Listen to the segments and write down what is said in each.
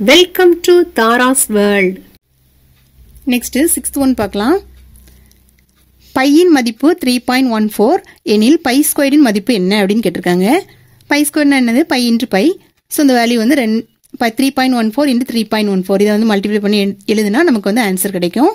welcome to Thara's world next sixth one பார்க்கலாம் பையின் மதிப்பு த்ரீ பாயிண்ட் ஒன் ஃபோர் எனில் பை ஸ்கொயரின் மதிப்பு என்ன அப்படின்னு கேட்டிருக்காங்க பை ஸ்கொயர்னா என்னது பை இன்ட்டு பை ஸோ இந்த வேல்யூ வந்து ரெண்டு pi three point one four into three point one four இதை வந்து மல்டிப்ளை பண்ணி எழு- எழுதுனா நமக்கு வந்து ஆன்சர் கிடைக்கும்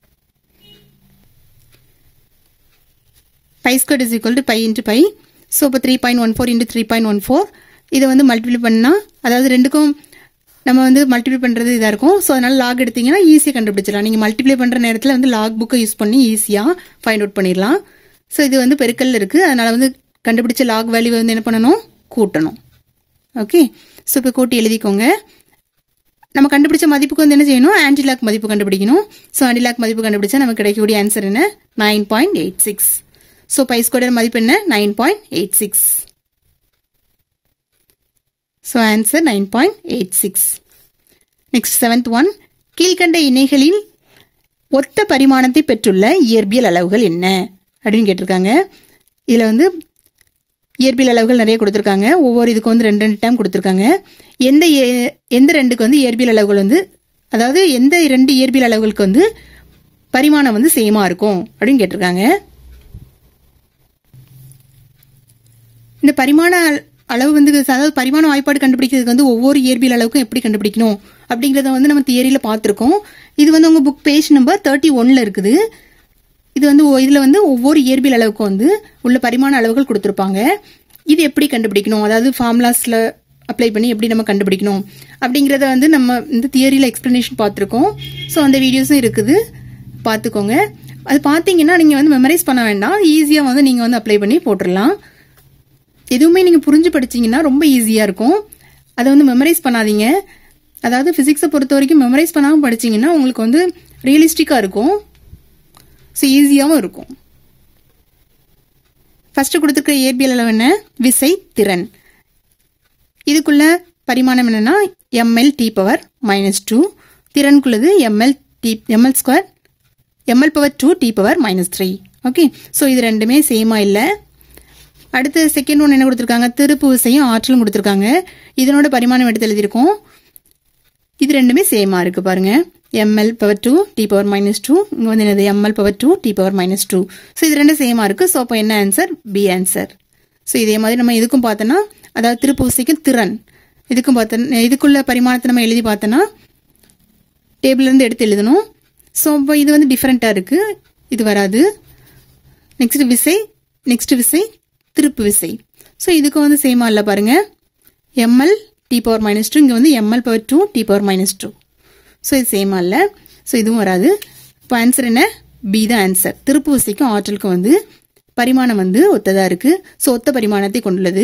pi square is equal to pi into pi so இப்போ three point one four into three point one four இதை வந்து மல்டிப்ளை பண்ணால் அதாவது ரெண்டுக்கும் நம்ம வந்து மல்டிப்ளை பண்ணுறது இதாக இருக்கும் ஸோ அதனால் லாக் எடுத்தீங்கன்னா ஈஸியாக கண்டுபிடிச்சிடலாம் நீங்கள் மல்டிப்ளை பண்ணுற நேரத்தில் வந்து லாக் புக்கை யூஸ் பண்ணி ஈஸியாக ஃபைண்ட் அவுட் பண்ணிடலாம் ஸோ இது வந்து பெருக்கல்ல இருக்குது அதனால் வந்து கண்டுபிடிச்ச லாக் வேல்யூ வந்து என்ன பண்ணணும் கூட்டணும் ஓகே ஸோ இப்போ கூட்டி எழுதிக்கோங்க நம்ம கண்டுபிடிச்ச மதிப்புக்கு வந்து என்ன செய்யணும் ஆன்டிலாக் மதிப்பு கண்டுபிடிக்கணும் ஸோ ஆன்டிலாக் மதிப்பு கண்டுபிடிச்சா நமக்கு கிடைக்கக்கூடிய ஆன்சர் என்ன nine point eight six so pi square மதிப்பு என்ன nine point eight six so answer nine point eight six next seventh one கீழ்கண்ட இணைகளில் ஒத்த பரிமாணத்தை பெற்றுள்ள இயற்பியல் அளவுகள் என்ன அப்படின்னு கேட்டிருக்காங்க இதில் வந்து இயற்பியல் அளவுகள் நிறைய கொடுத்துருக்காங்க ஒவ்வொரு இதுக்கு வந்து ரெண்டு ரெண்டு டைம் கொடுத்துருக்காங்க எந்த ஏ- எந்த ரெண்டுக்கு வந்து இயற்பியல் அளவுகள் வந்து அதாவது எந்த ரெண்டு இயற்பியல் அளவுகளுக்கு வந்து பரிமாணம் வந்து சேமா இருக்கும் அப்படின்னு கேட்டிருக்காங்க இந்த பரிமாண அள- அளவு வந்து அதாவது பரிமாண வாய்ப்பாடு கண்டுபிடிக்கிறதுக்கு வந்து ஒவ்வொரு இயற்பியல் அளவுக்கும் எப்படி கண்டுபிடிக்கணும் அப்படிங்கிறத வந்து நம்ம தியரியில் பார்த்துருக்கோம் இது வந்து உங்கள் புக் பேஜ் நம்பர் தேர்ட்டி ஒன்ல இருக்குது இது வந்து ஒ- இதுல வந்து ஒவ்வொரு இயற்பியல் அளவுக்கும் வந்து உள்ள பரிமாண அளவுகள் கொடுத்துருப்பாங்க இது எப்படி கண்டுபிடிக்கணும் அதாவது ஃபார்முலாஸ்ல அப்ளை பண்ணி எப்படி நம்ம கண்டுபிடிக்கணும் அப்படிங்கிறத வந்து நம்ம இந்த தியரியில் எக்ஸ்பிளனேஷன் பார்த்துருக்கோம் ஸோ அந்த வீடியோஸும் இருக்குது பார்த்துக்கோங்க அது பார்த்தீங்கன்னா நீங்கள் வந்து மெமரைஸ் பண்ண வேண்டாம் ஈஸியாக வந்து நீங்கள் வந்து அப்ளை பண்ணி போட்டுடலாம் எதுவுமே நீங்கள் புரிஞ்சு படிச்சீங்கன்னா ரொம்ப ஈஸியாக இருக்கும் அதை வந்து மெமரைஸ் பண்ணாதீங்க அதாவது ஃபிசிக்ஸை பொறுத்த வரைக்கும் மெமரைஸ் பண்ணாமல் படிச்சீங்கன்னா உங்களுக்கு வந்து ரியலிஸ்டிக்காக இருக்கும் ஸோ ஈஸியாகவும் இருக்கும் ஃபர்ஸ்ட் கொடுத்துருக்க இயற்பியல் அளவு என்ன விசை திறன் இதுக்குள்ள பரிமாணம் என்னன்னா ML T power minus two திறனுக்குள்ளது ML T ML square ML power two T power minus three okay so இது ரெண்டுமே சேமா இல்லை அடுத்து செகண்ட் ஒன் என்ன கொடுத்துருக்காங்க திருப்பு விசையும் ஆற்றலும் கொடுத்துருக்காங்க இதனோட பரிமாணம் எடுத்து எழுதியிருக்கோம் இது ரெண்டுமே சேமா இருக்கு பாருங்க ML power two T power minus two இங்கே வந்து என்னது ML power two T power minus two so இது ரெண்டும் சேமா இருக்கு ஸோ அப்போ என்ன ஆன்சர் பி ஆன்சர் ஸோ இதே மாதிரி நம்ம இதுக்கும் பார்த்தோன்னா அதாவது திருப்பூசிக்கும் திறன் இதுக்கும் பார்த்தோன்னா இதுக்குள்ள பரிமாணத்தை நம்ம எழுதி பார்த்தோன்னா டேபிள்ல இருந்து எடுத்து எழுதணும் ஸோ இப்போ இது வந்து டிஃப்ரெண்ட்டாக இருக்கு இது வராது நெக்ஸ்ட் விசை நெக்ஸ்ட் விசை திருப்பு விசை ஸோ இதுக்கு வந்து சேமா இல்லை பாருங்க ML T power minus two இங்கே வந்து ML power two T power minus two so இது சேமா இல்லை ஸோ இதுவும் வராது இப்போ ஆன்சர் என்ன பி தான் ஆன்சர் திருப்பு விசைக்கும் ஆற்றலுக்கும் வந்து பரிமாணம் வந்து ஒத்ததாக இருக்கு ஸோ ஒத்த பரிமாணத்தை கொண்டுள்ளது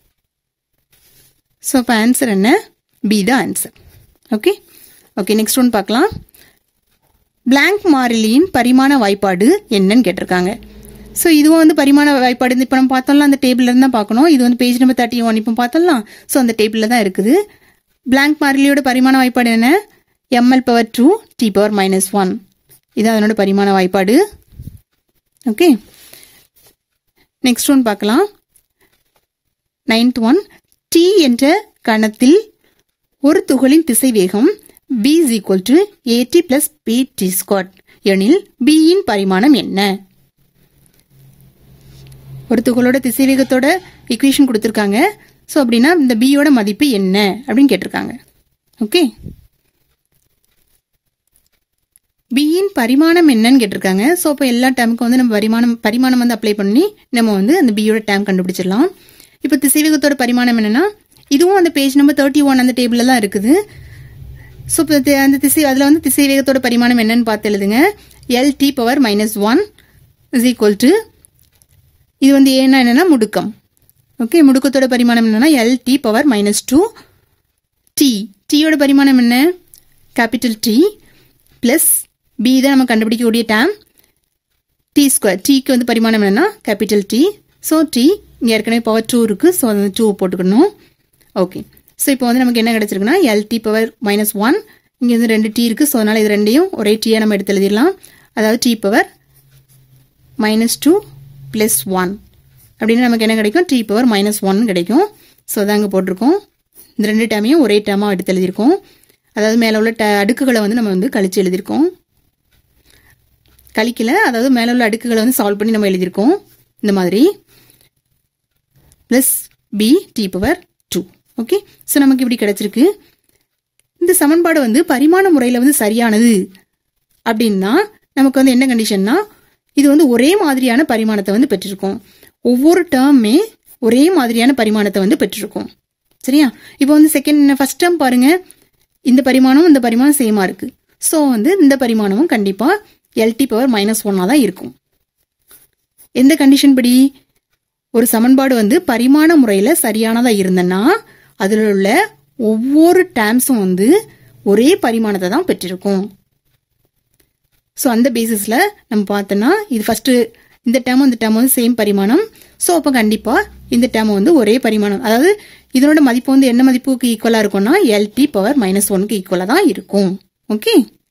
ஸோ இப்போ ஆன்சர் என்ன பி தான் answer okay okay next one பார்க்கலாம் blank மாறிலியின் பரிமாண வாய்ப்பாடு என்னன்னு கேட்டிருக்காங்க ஸோ இதுவும் வந்து பரிமாண வாய்ப்பாடு இப்போ நம்ம பார்த்தோம்ல அந்த டேபிள்ல இருந்து தான் பார்க்கணும் இது வந்து பேஜ் நம்பர் தேர்ட்டி ஒன் இப்போ பார்த்தோம்லாம் ஸோ அந்த டேபிளில் தான் இருக்குது blank மாறிலியோட பரிமாண வாய்ப்பாடு என்ன ML power two T power minus one இது அதனோட பரிமாண வாய்ப்பாடு ஓகே நெக்ஸ்ட் ஒன் பார்க்கலாம் நைன்த் ஒன் டி என்ற கணத்தில் ஒரு துகளின் திசைவேகம் b is equal to at plus pt squared எனில் b இன் பரிமாணம் என்ன ஒரு துகளோட திசைவேகத்தோட ஈக்குவேஷன் கொடுத்துருக்காங்க ஸோ அப்படின்னா இந்த b யோட மதிப்பு என்ன அப்படின்னு கேட்டிருக்காங்க ஓகே b இன் பரிமாணம் என்னன்னு கேட்டிருக்காங்க ஸோ அப்போ எல்லா டேமுக்கும் வந்து நம்ம பரிமாணம் பரிமாணம் வந்து அப்ளை பண்ணி நம்ம வந்து அந்த b யோட டேம் கண்டுபிடிச்சிடலாம் இப்போ திசைவேகத்தோட பரிமாணம் என்னன்னா இதுவும் அந்த பேஜ் நம்பர் தேர்ட்டி ஒன் அந்த டேபிளில் தான் இருக்குது ஸோ இப்போ தி- அந்த திசை அதில் வந்து திசை வேகத்தோட பரிமாணம் என்னன்னு பார்த்து எழுதுங்க L T power minus one is equal to இது வந்து ஏன்னா என்னன்னா முடுக்கம் ஓகே முடுக்கத்தோட பரிமாணம் என்னன்னா L T power minus two T டீயோட பரிமாணம் என்ன கேபிட்டல் டி ப்ளஸ் பி தான் நம்ம கண்டுபிடிக்கக்கூடிய டேம் டி ஸ்கொயர் டீக்கு வந்து பரிமாணம் என்னன்னா கேபிட்டல் டி ஸோ டி இங்கே ஏற்கனவே பவர் டூ இருக்குது ஸோ அந்த டூ போட்டுக்கணும் ஓகே ஸோ இப்போ வந்து நமக்கு என்ன கிடச்சிருக்குன்னா எல்டி பவர் மைனஸ் ஒன் இங்கே வந்து ரெண்டு டி இருக்குது ஸோ அதனால் இது ரெண்டையும் ஒரே டீயாக நம்ம எடுத்து எழுதிடலாம் அதாவது T power minus two plus one அப்படின்னு நமக்கு என்ன கிடைக்கும் டி பவர் மைனஸ் ஒன் கிடைக்கும் ஸோ அதான் அங்கே போட்டிருக்கோம் இந்த ரெண்டு டேமையும் ஒரே டேமாக எடுத்து எழுதியிருக்கோம் அதாவது மேலே உள்ள ட அடுக்குகளை வந்து நம்ம வந்து கழிச்சு எழுதியிருக்கோம் கழிக்கல அதாவது மேலே உள்ள அடுக்குகளை வந்து சால்வ் பண்ணி நம்ம எழுதியிருக்கோம் இந்த மாதிரி plus B T power two okay so நமக்கு இப்படி கிடைச்சிருக்கு இந்த சமன்பாடு வந்து பரிமாண முறையில் வந்து சரியானது அப்படின்னா நமக்கு வந்து என்ன கண்டிஷன்னா இது வந்து ஒரே மாதிரியான பரிமாணத்தை வந்து பெற்றிருக்கும் ஒவ்வொரு டேர்மே ஒரே மாதிரியான பரிமாணத்தை வந்து பெற்றிருக்கும் சரியா இப்போ வந்து செகண்ட் ஃபர்ஸ்ட் டேர்ம் பாருங்க இந்த பரிமாணம் இந்த பரிமாணம் சேமா இருக்கு ஸோ வந்து இந்த பரிமாணமும் கண்டிப்பா எல்டி பவர் மைனஸ் ஒன்னா தான் இருக்கும் எந்த கண்டிஷன் படி ஒரு சமன்பாடு வந்து பரிமாண முறையில சரியானதா இருந்தன்னா அதுல உள்ள ஒவ்வொரு டேம்ஸும் வந்து ஒரே பரிமாணத்தை தான் பெற்றிருக்கும் ஸோ அந்த பேசிஸில் நம்ம பார்த்தோன்னா இது ஃபஸ்ட்டு இந்த டேமும் இந்த டேமும் வந்து சேம் பரிமாணம் ஸோ அப்போ கண்டிப்பாக இந்த டேம் வந்து ஒரே பரிமாணம் அதாவது இதனோட மதிப்பு வந்து என்ன மதிப்புக்கு ஈக்குவலாக இருக்கும்னா எல்டி பவர் மைனஸ் ஒனுக்கு ஈக்குவலாக தான் இருக்கும் ஓகே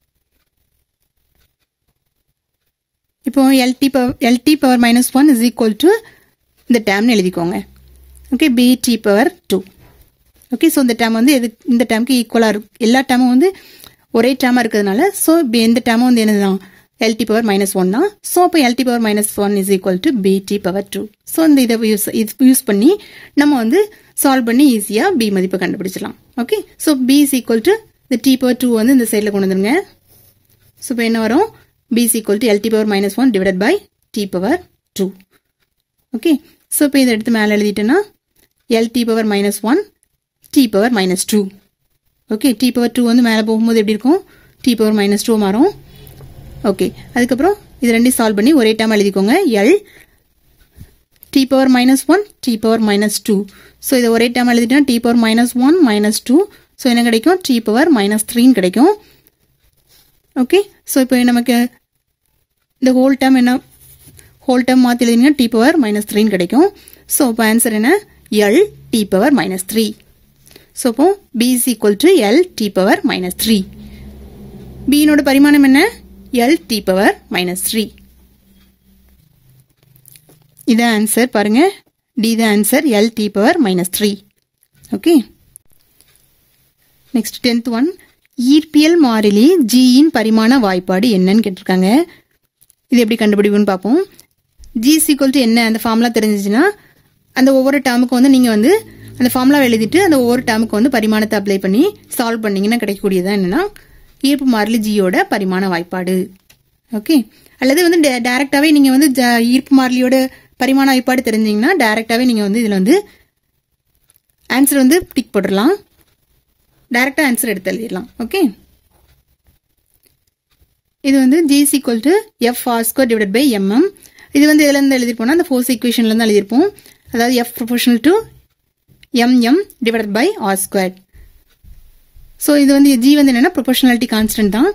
இப்போ L T power L T power minus one is equal to இந்த டேம்னு எழுதிக்கோங்க okay B T power two okay so இந்த டேம் வந்து எது இந்த டேமுக்கு ஈக்குவலாக இருக்கு எல்லா டேமும் வந்து ஒரே டேமாக இருக்கிறதுனால ஸோ இந்த டேமும் வந்து என்னதுதான் எல்டி பவர் மைனஸ் ஒன் தான் ஸோ அப்போ L T power minus one is equal to B T power two so இந்த இதை யூஸ் இது யூஸ் பண்ணி நம்ம வந்து சால்வ் பண்ணி ஈஸியாக பி மதிப்பை கண்டுபிடிச்சிடலாம் okay so B is equal to இந்த டி பவர் டூ வந்து இந்த சைடில் கொண்டு வந்துருங்க ஸோ இப்போ என்ன வரும் B is equal to L T power minus one divide by T power two okay so இப்போ இதை எடுத்து மேலே எழுதிட்டேன்னா L T power minus one T power minus two okay T power two வந்து மேலே போகும்போது எப்படி இருக்கும் டி பவர் மைனஸ் டூ மாறும் ஓகே அதுக்கப்புறம் இது ரெண்டையும் சால்வ் பண்ணி ஒரே டைம் எழுதிக்கோங்க L T power minus one T power minus two so இதை ஒரே டைம் எழுதிட்டா T power minus one minus two so என்ன கிடைக்கும் டி பவர் மைனஸ் த்ரீன்னு கிடைக்கும் ஓகே ஸோ இப்போ நமக்கு இந்த ஹோல் டைம் என்ன ஹோல் டைம் மாற்றி எழுதினீங்கன்னா டி பவர் மைனஸ் த்ரீன்னு கிடைக்கும் ஸோ இப்போ ஆன்சர் என்ன L T power minus three so அப்போ B is equal to L T power minus three பியினோட பரிமாணம் என்ன L T power minus three இதான் ஆன்சர் பாருங்க டி தான் answer L T power minus three okay next tenth one ஈர்ப்பியல் மாறிலி ஜியின் பரிமாண வாய்ப்பாடு என்னன்னு கேட்டிருக்காங்க இது எப்படி கண்டுபிடிப்புன்னு பார்ப்போம் ஜி சீக்வல் டு என்ன அந்த ஃபார்முலா தெரிஞ்சிச்சுன்னா அந்த ஒவ்வொரு டேர்முக்கும் வந்து நீங்கள் வந்து அந்த ஃபார்முலா எழுதிட்டு அந்த ஒவ்வொரு டேர்முக்கு வந்து பரிமாணத்தை அப்ளை பண்ணி சால்வ் பண்ணீங்கன்னா கிடைக்கக்கூடியதான் என்னன்னா ஈர்ப்பு மாறிலி ஜியோட பரிமாண வாய்ப்பாடு ஓகே அல்லது வந்து டைரக்டாகவே நீங்கள் வந்து ஜ- ஈர்ப்பு மாறிலியோட பரிமாண வாய்ப்பாடு தெரிஞ்சீங்கன்னா டைரக்டாகவே நீங்கள் வந்து இதில் வந்து ஆன்சர் வந்து டிக் போட்டுடலாம் டைரக்டாக ஆன்சர் எடுத்து எழுதிடலாம் ஓகே இது வந்து G equal to F R square divide by M M இது வந்து எதுல இருந்து எழுதிருப்போம்னா அந்த ஃபோர்ஸ் ஈக்குவேஷன்ல இருந்து எழுதியிருப்போம் அதாவது F proportional to M M divide by R square so இது வந்து ஜி வந்து என்னன்னா ப்ரொபோஷனாலிட்டி கான்ஸ்டன்ட் தான்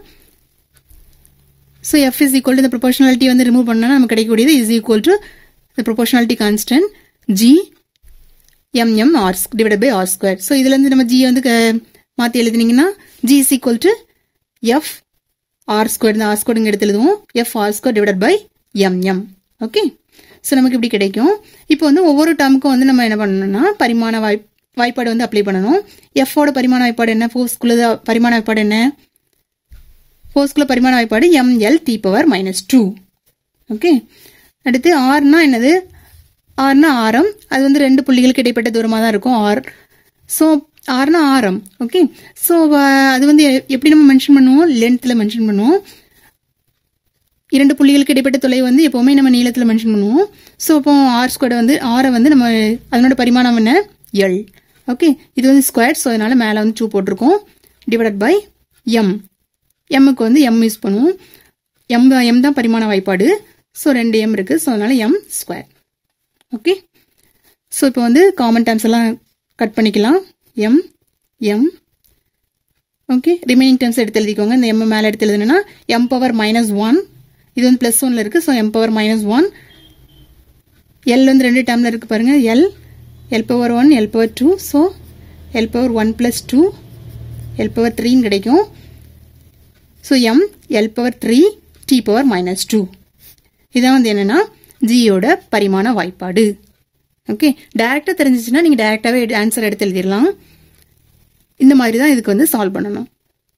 so F is equal to இந்த ப்ரொபோஷனாலிட்டி வந்து ரிமூவ் பண்ணால் நமக்கு கிடைக்கக்கூடியது is equal to the proportionality constant g mm r divided by r square so இதுல இருந்து நம்ம g வந்து க- மாத்தி எழுதினீங்கன்னா g is equal to f r square இந்த r square இங்க எடுத்து எழுதுவோம் f r square divided by mm okay so நமக்கு இப்படி கிடைக்கும் இப்போ வந்து ஒவ்வொரு டேர்முக்கும் வந்து நம்ம என்ன பண்ணணும்னா பரிமாண வாய் வாய்ப்பாடு வந்து அப்ளை பண்ணணும் f ஓட பரிமாண வாய்ப்பாடு என்ன ஃபோர்ஸ்குள்ள பரிமாண வாய்ப்பாடு என்ன ஃபோர்ஸ்குள்ள பரிமாண வாய்ப்பாடு ml t power minus two okay அடுத்து ஆர்னா என்னது ஆர்னா ஆரம் அது வந்து ரெண்டு புள்ளிகளுக்கு இடைப்பட்ட தூரமாக தான் இருக்கும் ஆர் ஸோ ஆர்னா ஆரம் ஓகே ஸோ அது வந்து எ- எப்படி நம்ம மென்ஷன் பண்ணுவோம் லென்த்தில் மென்ஷன் பண்ணுவோம் இரண்டு புள்ளிகளுக்கு இடைப்பட்ட தொலைவு வந்து எப்போவுமே நம்ம நீளத்தில் மென்ஷன் பண்ணுவோம் ஸோ அப்போ ஆர் ஸ்கொயர் வந்து ஆரை வந்து நம்ம அதனோட பரிமாணம் என்ன எல் ஓகே இது வந்து ஸ்கொயர் ஸோ அதனால மேலே வந்து டூ போட்டிருக்கோம் டிவைடட் பை எம் எம்முக்கு வந்து எம் யூஸ் பண்ணுவோம் எம் எம் தான் பரிமாண வாய்ப்பாடு ஸோ ரெண்டு எம் இருக்கு ஸோ அதனால எம் ஸ்கொயர் ஓகே ஸோ இப்போ வந்து காமன் டேர்ம்ஸ் எல்லாம் கட் பண்ணிக்கலாம் M M okay remaining terms எடுத்து எழுதிக்கோங்க இந்த எம் மேலே எடுத்து எழுதுனா எம் பவர் மைனஸ் ஒன் இது வந்து ப்ளஸ் ஒன்ல இருக்கு so M power minus one L வந்து ரெண்டு டேர்மில் இருக்கு பாருங்க L L power one L power two so L power one plus two L power த்ரீன்னு கிடைக்கும் so M L power three T power minus two இதான் வந்து என்னன்னா ஜியோட பரிமாண வாய்ப்பாடு ஓகே டைரக்டாக தெரிஞ்சிச்சுன்னா நீங்கள் டைரக்டாகவே ஆன்சர் எடுத்து எழுதிடலாம் இந்த மாதிரி தான் இதுக்கு வந்து சால்வ் பண்ணணும்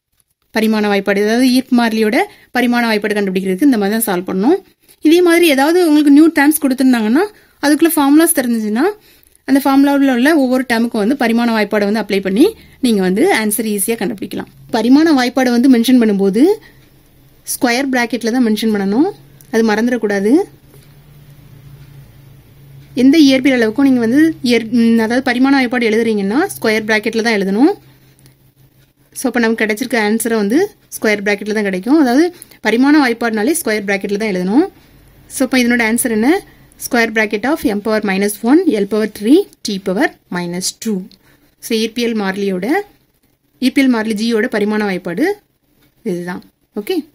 பரிமாண வாய்ப்பாடு அதாவது ஈர்ப்பு மாறிலியோட பரிமாண வாய்ப்பாடு கண்டுபிடிக்கிறதுக்கு இந்த மாதிரி தான் சால்வ் பண்ணணும் இதே மாதிரி ஏதாவது உங்களுக்கு நியூ டேர்ம்ஸ் கொடுத்துருந்தாங்கன்னா அதுக்குள்ள ஃபார்முலாஸ் தெரிஞ்சுச்சுன்னா அந்த ஃபார்முலாவில் உள்ள ஒவ்வொரு டேமுக்கும் வந்து பரிமாண வாய்ப்பாடை வந்து அப்ளை பண்ணி நீங்கள் வந்து ஆன்சர் ஈஸியாக கண்டுபிடிக்கலாம் பரிமாண வாய்ப்பாடை வந்து மென்ஷன் பண்ணும்போது ஸ்கொயர் ப்ராக்கெட்டில் தான் மென்ஷன் பண்ணணும் அது மறந்துடக்கூடாது எந்த இயற்பியல் அளவுக்கும் நீங்கள் வந்து இயற் ம், அதாவது பரிமாண வாய்ப்பாடு எழுதுறீங்கன்னா ஸ்கொயர் ப்ராக்கெட்டில் தான் எழுதணும் ஸோ இப்போ நமக்கு கிடைச்சிருக்க ஆன்சரை வந்து ஸ்கொயர் ப்ராக்கெட்டில் தான் கிடைக்கும் அதாவது பரிமாண வாய்ப்பாடுனாலே ஸ்கொயர் ப்ராக்கெட்டில் தான் எழுதணும் ஸோ இப்போ இதனோட ஆன்சர் என்ன square bracket of M power minus one L power three T power minus two so இபிஎல் மாறிலியோட இபிஎல் மாறிலி ஜியோட பரிமாண வாய்ப்பாடு இதுதான் ஓகே